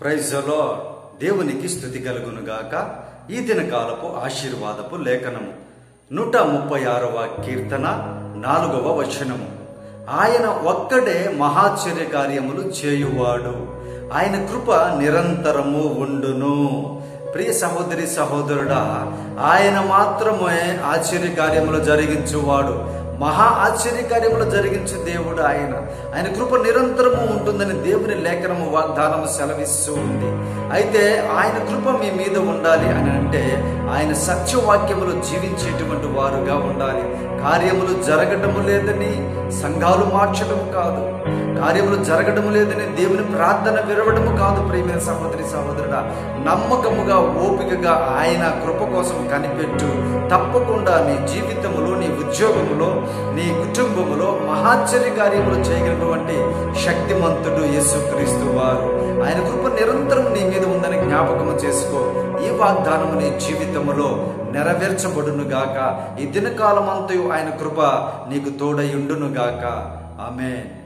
ప్రైజలో దేవునికి స్థుతి కలుగునుగాక ఈ దినకాలపు ఆశీర్వాదపు లేఖనము నూట ముప్పై ఆరవ కీర్తన నాలుగవ వచనము ఆయన ఒక్కడే మహాశ్చర్య కార్యములు చేయువాడు ఆయన కృప నిరంతరము ఉండును ప్రియ సహోదరి సహోదరుడా ఆయన మాత్రమే ఆశ్చర్య కార్యములు జరిగించువాడు మహా ఆశ్చర్యకార్యములు జరిగించే దేవుడు ఆయన ఆయన కృప నిరంతరము ఉంటుందని దేవుని లేఖనము వాగ్దానము సెలవిస్తూ ఉంది అయితే ఆయన కృప మీ మీద ఉండాలి అని అంటే ఆయన సత్యవాక్యములు జీవించేటువంటి వారుగా ఉండాలి కార్యములు జరగటము లేదని సంఘాలు మార్చడం కాదు కార్యములు జరగడం లేదని దేవుని ప్రార్థన విరవడము కాదు ప్రియమైన సహోదరి సహోదరుడా నమ్మకముగా ఓపికగా ఆయన కృప కోసం కనిపెట్టు తప్పకుండా నీ జీవితములో నీ ఉద్యోగములో నీ కుటుంబములో మహాశ్చర్య కార్యములు చేయగలిగినటువంటి శక్తిమంతుడు యేసుక్రీస్తు వారు ఆయన కృప నిరంతరం నీ మీద ఉందని జ్ఞాపకము చేసుకో ఈ వాగ్దానము నీ జీవితములో నెరవేర్చబడునుగాక ఈ దినకాలమంతయు ఆయన కృప నీకు తోడయుండునుగాక ఆమెన్